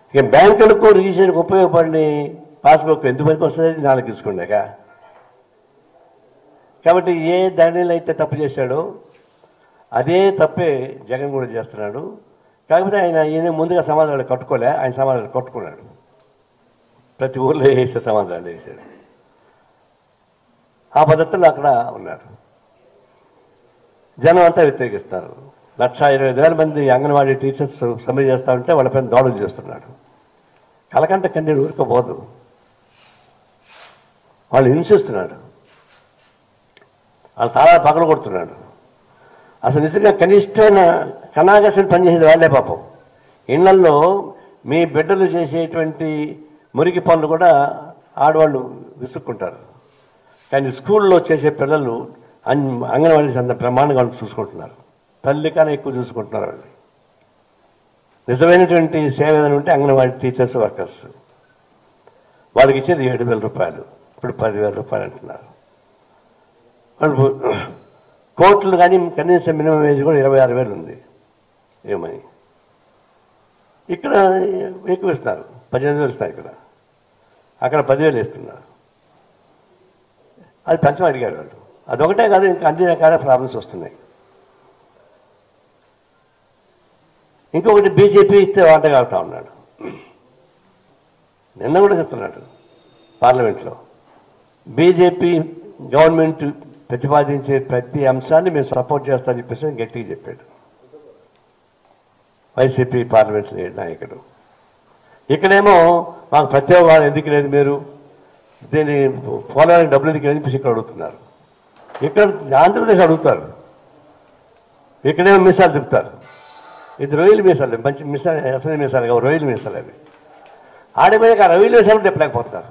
ఇక బ్యాంకులకు రిజిస్ట్రేషన్కి ఉపయోగపడిన పాస్బుక్ ఎందుకు పనికి వస్తుంది నాలుగు తీసుకున్నాక కాబట్టి ఏ దండలు అయితే తప్పు చేశాడో అదే తప్పే జగన్ కూడా చేస్తున్నాడు కాకపోతే ఆయన ఈయన ముందుగా సమాధానాలు కట్టుకోలే ఆయన సమాధానాలు కట్టుకున్నాడు ప్రతి ఊర్లో వేసే సమాధానాలు వేసాడు ఆ పద్ధతిలో అక్కడ ఉన్నారు జనం అంతా వ్యతిరేకిస్తారు లక్ష ఇరవై వేల మంది అంగన్వాడీ టీచర్స్ సమ్మె చేస్తా ఉంటే వాళ్ళపైన దాడులు చేస్తున్నాడు కలకంట కన్నీరు ఊరుకోబోదు వాళ్ళు హింసిస్తున్నాడు వాళ్ళ తాళా పగల కొడుతున్నాడు అసలు నిజంగా కనిష్టమైన కనాగసిన పనిచేసేది వాళ్ళే పాపం ఇళ్లల్లో మీ బిడ్డలు చేసేటువంటి మురికి పనులు కూడా ఆడవాళ్ళు విసుక్కుంటారు కానీ స్కూల్లో చేసే పిల్లలు అన్ అంగన్వాడీ అంత ప్రమాణంగా వాళ్ళు చూసుకుంటున్నారు తల్లి కన్నా ఎక్కువ చూసుకుంటున్నారు వాళ్ళు నిజమైనటువంటి సేవ ఏదైనా ఉంటే అంగన్వాడీ టీచర్స్ వర్కర్స్ వాళ్ళకి ఇచ్చేది ఏడు వేల రూపాయలు ఇప్పుడు పదివేల రూపాయలు అంటున్నారు వాళ్ళు కోట్లు కానీ కనీసం మినిమం వేజ్ కూడా ఇరవై ఆరు వేలు ఉంది ఏమని ఇక్కడ ఎక్కువ ఇస్తున్నారు పద్దెనిమిది వేలు ఇస్తున్నారు ఇక్కడ అక్కడ పదివేలు ఇస్తున్నారు అది పంచం అడిగారు వాళ్ళు అదొకటే కాదు ఇంకా అన్ని రకాల ప్రాబ్లమ్స్ వస్తున్నాయి ఇంకొకటి బీజేపీ ఇస్తే వాటగాడుతూ ఉన్నాడు నిన్న కూడా చెప్తున్నాడు పార్లమెంట్లో బీజేపీ గవర్నమెంట్ ప్రతిపాదించే ప్రతి అంశాన్ని మేము సపోర్ట్ చేస్తామని చెప్పేసి గట్టిగా చెప్పాడు వైసీపీ పార్లమెంట్ నాయకుడు ఇక్కడేమో మాకు ప్రత్యేక ఎందుకు లేదు మీరు దీన్ని పోలవరం డబ్బులు ఎందుకు చెప్పేసి ఇక్కడ అడుగుతున్నారు ఇక్కడ ఆంధ్రప్రదేశ్ అడుగుతారు ఇక్కడేమో మీసాలు తిప్పుతారు ఇది రొయ్యలు మీసాలు మంచి మిసాలు అసలు మీసాలు కావు రొయ్యలు మీసాలు అవి ఆడిపోయాక ఆ రొయ్యలు మీసాలు తిప్పలేకపోతారు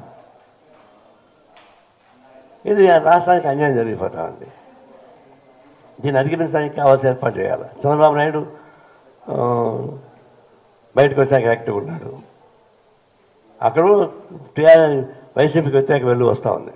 ఇది రాష్ట్రానికి అన్యాయం జరిగిపోతా ఉంది దీన్ని అధిగమించడానికి కావాల్సిన ఏర్పాటు చేయాలి చంద్రబాబు నాయుడు ఆ, బయటకు వచ్చాక యాక్టివ్ ఉన్నాడు అక్కడ టీఆర్ వైసీపీకి వ్యతిరేక వెళ్ళు వస్తూ ఉంది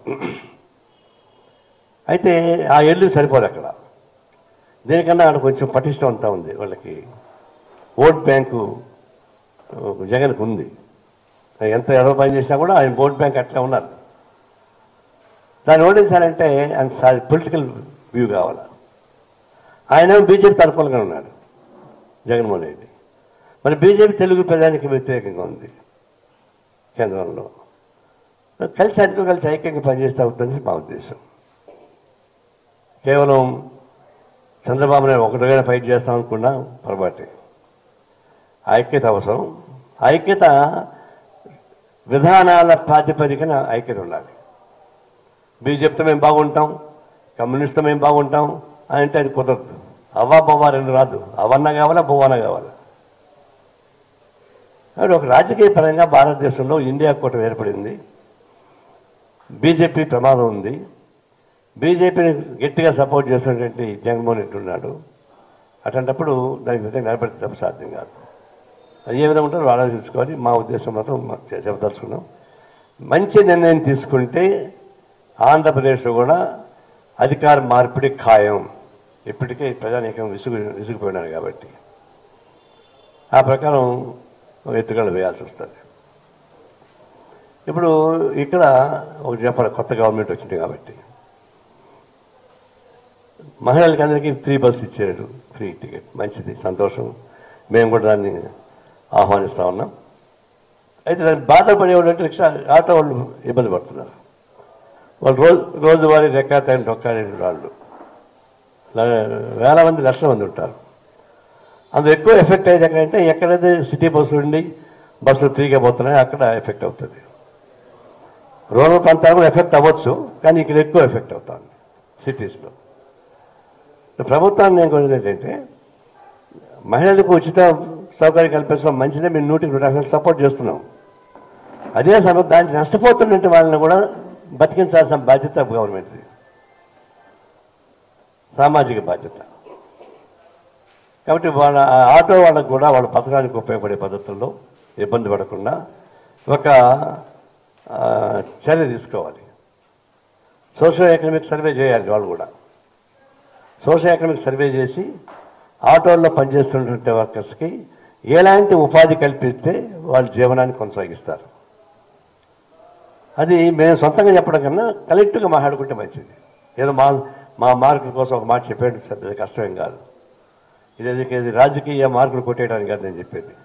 అయితే ఆ ఎల్లు సరిపోదు అక్కడ దీనికన్నా అక్కడ కొంచెం పటిష్టవంతా ఉంది వాళ్ళకి ఓట్ బ్యాంకు ఆ, జగన్కు ఉంది ఎంత ఎవరో పని చేసినా కూడా ఆయన ఓట్ బ్యాంక్ అట్లా ఉన్నారు దాన్ని ఓడించాలంటే ఆయన పొలిటికల్ వ్యూ కావాలి ఆయన బీజేపీ అనుకూలంగా ఉన్నాడు జగన్మోహన్ రెడ్డి మరి బీజేపీ తెలుగు ప్రజానికి వ్యతిరేకంగా ఉంది కేంద్రంలో కలిసి అందరూ కలిసి ఐక్యంగా పనిచేస్తే అవుతుందని మా ఉద్దేశం కేవలం చంద్రబాబు నాయుడు ఒకటిగానే ఫైట్ చేస్తాం అనుకున్నా పొరపాటే ఐక్యత అవసరం ఐక్యత విధానాల ప్రాతిపదికన ఐక్యత ఉండాలి బీజేపీతో మేము బాగుంటాం కమ్యూనిస్ట్తో మేము బాగుంటాం అని అంటే అది కుదరదు అవ్వా బొవ్వా రెండు రాదు అవన్న కావాలా బొవ్వన కావాలా కాబట్టి ఒక రాజకీయ పరంగా భారతదేశంలో ఇండియా కూటమి ఏర్పడింది బీజేపీ ప్రమాదం ఉంది బీజేపీని గట్టిగా సపోర్ట్ చేస్తున్నటువంటి జగన్మోహన్ రెడ్డి ఉన్నాడు అట్లాంటప్పుడు దానికి విధంగా నిలబెడితే తప్ప సాధ్యం కాదు అది ఏ విధంగా ఉంటుందో ఆలోచించుకోవాలి మా ఉద్దేశం మాత్రం మాకు చె- చెప్పదలుచుకున్నాం మంచి నిర్ణయం తీసుకుంటే ఆంధ్రప్రదేశ్లో కూడా అధికార మార్పిడి ఖాయం ఇప్పటికే ప్రజానీకం విసుగు విసుగుపోయినారు కాబట్టి ఆ ప్రకారం ఎత్తుగడ వేయాల్సి వస్తుంది ఇప్పుడు ఇక్కడ ఒక చెప్పాలి కొత్త గవర్నమెంట్ వచ్చింది కాబట్టి మహిళలకి అందరికీ ఫ్రీ బస్ ఇచ్చారు ఫ్రీ టికెట్ మంచిది సంతోషం మేము కూడా దాన్ని ఆహ్వానిస్తా ఉన్నాం అయితే దాన్ని బాధపడేవాళ్ళు అంటే రిక్షా ఆటో వాళ్ళు ఇబ్బంది పడుతున్నారు వాళ్ళు రోజు రోజువారీ రెక్కాతాయని డొక్కాడే వాళ్ళు ల- వేల మంది లక్షల మంది ఉంటారు అందులో ఎక్కువ ఎఫెక్ట్ అయ్యేది ఎక్కడంటే ఎక్కడైతే సిటీ బస్సులు ఉండి బస్సులు ఫ్రీగా పోతున్నాయో అక్కడ ఎఫెక్ట్ అవుతుంది రూరల్ ప్రాంతాలు కూడా ఎఫెక్ట్ అవ్వచ్చు కానీ ఇక్కడ ఎక్కువ ఎఫెక్ట్ అవుతుంది సిటీస్లో ప్రభుత్వాన్ని నేను కోరేది ఏంటంటే మహిళలకు ఉచిత సౌకర్యం కల్పించడం మంచిదే మేము నూటికి నూట యాభై సపోర్ట్ చేస్తున్నాం అదే సమయం దానికి నష్టపోతున్నట్టు వాళ్ళని కూడా బతికించాల్సిన బాధ్యత గవర్నమెంట్ది సామాజిక బాధ్యత కాబట్టి వాళ్ళ ఆ ఆటో వాళ్ళకు కూడా వాళ్ళ పథకానికి ఉపయోగపడే పద్ధతుల్లో ఇబ్బంది పడకుండా ఒక ఆ, చర్య తీసుకోవాలి సోషల్ ఎకనామిక్ సర్వే చేయాలి వాళ్ళు కూడా సోషల్ ఎకనామిక్ సర్వే చేసి ఆటోల్లో పనిచేస్తున్నటువంటి వర్కర్స్కి ఎలాంటి ఉపాధి కల్పిస్తే వాళ్ళ జీవనాన్ని కొనసాగిస్తారు అది మేము సొంతంగా చెప్పడం కన్నా కలెక్టివ్గా మాట్లాడుకుంటే మంచిది ఏదో మా మా మార్కుల కోసం ఒక మాట చెప్పేది పెద్ద కష్టమేం కాదు ఇది ఇది రాజకీయ మార్కులు కొట్టేయడానికి కాదు నేను చెప్పేది